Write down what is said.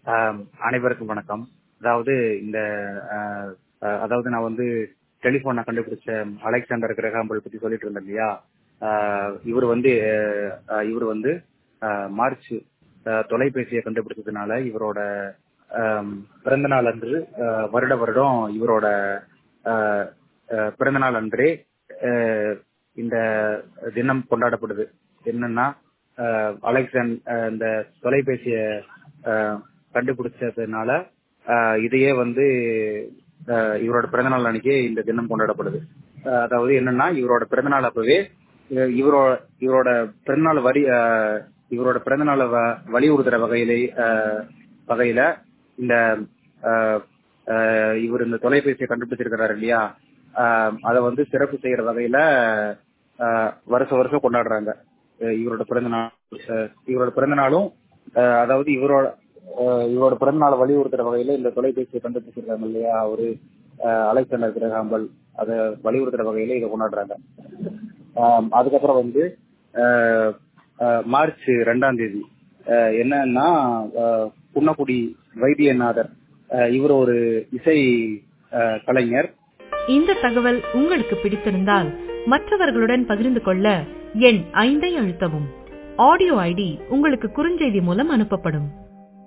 ஆம், அனைவருக்கும் வணக்கம் அதாவது இந்த அஹ், அஹ், அதாவது நான் வந்து டெலிபோனை கண்டுபிடிச்ச அலெக்சாண்டர் கிரகாம்பல் பத்தி சொல்லிட்டு இருந்தேன் இல்லையா ஆஹ், இவர் வந்து அஹ், இவர் வந்து அஹ், மார்ச் அஹ், தொலைபேசியை கண்டுபிடிச்சதுனால இவரோட ஆம், பிறந்த நாள் அன்று அஹ், வருட வருடம் இவரோட அஹ், அஹ், பிறந்த நாள் அன்றே அஹ், இந்த தினம் கொண்டாடப்படுது என்னன்னா அஹ், அலெக்சான் அஹ், இந்த தொலைபேசியை அஹ், கண்டுபிடிச்சதுனால அஹ், இதையே வந்து அஹ், இவரோட பிறந்தநாள் அன்னைக்கே இந்த தினம் கொண்டாடப்படுது அஹ், அதாவது என்னன்னா இவரோட பிறந்தநாள் அப்பவே இவ- இவரோட இவரோட பிறந்தநாள் வரி அஹ், இவரோட பிறந்தநாளை வ- வலியுறுத்துற வகையிலே அஹ், வகையில இந்த அஹ், அஹ், இவர் இந்த தொலைபேசியை கண்டுபிடிச்சிருக்கிறாரு இல்லையா அஹ், அதை வந்து சிறப்பு செய்யற வகையில அஹ், வருஷம் வருஷம் கொண்டாடுறாங்க அஹ், இவரோட பிறந்த நாள் அஹ், இவரோட பிறந்த நாளும் அஹ், அதாவது இவரோட அஹ், இவரோட பிறந்த நாளை வலியுறுத்துற வகையில இந்த தொலைபேசியை கண்டுபிடிச்சிருக்காங்க இல்லையா அவரு அஹ், அலெக்சாண்டர் கிரகாம்பல் அதை வலியுறுத்துற வகையில இதை கொண்டாடுறாங்க ஆம், அதுக்கப்புறம் வந்து அஹ், அஹ், மார்ச் ரெண்டாம் தேதி அஹ், என்னன்னா அஹ், புன்னக்குடி வைத்தியநாதர் அஹ், இவர் ஒரு இசை அஹ், கலைஞர் இந்த தகவல் உங்களுக்கு பிடித்திருந்தால் மற்றவர்களுடன் பகிர்ந்து கொள்ள எண் ஐந்தை அழுத்தவும் ஆடியோ ஐடி உங்களுக்கு குறுஞ்செய்தி மூலம் அனுப்பப்படும்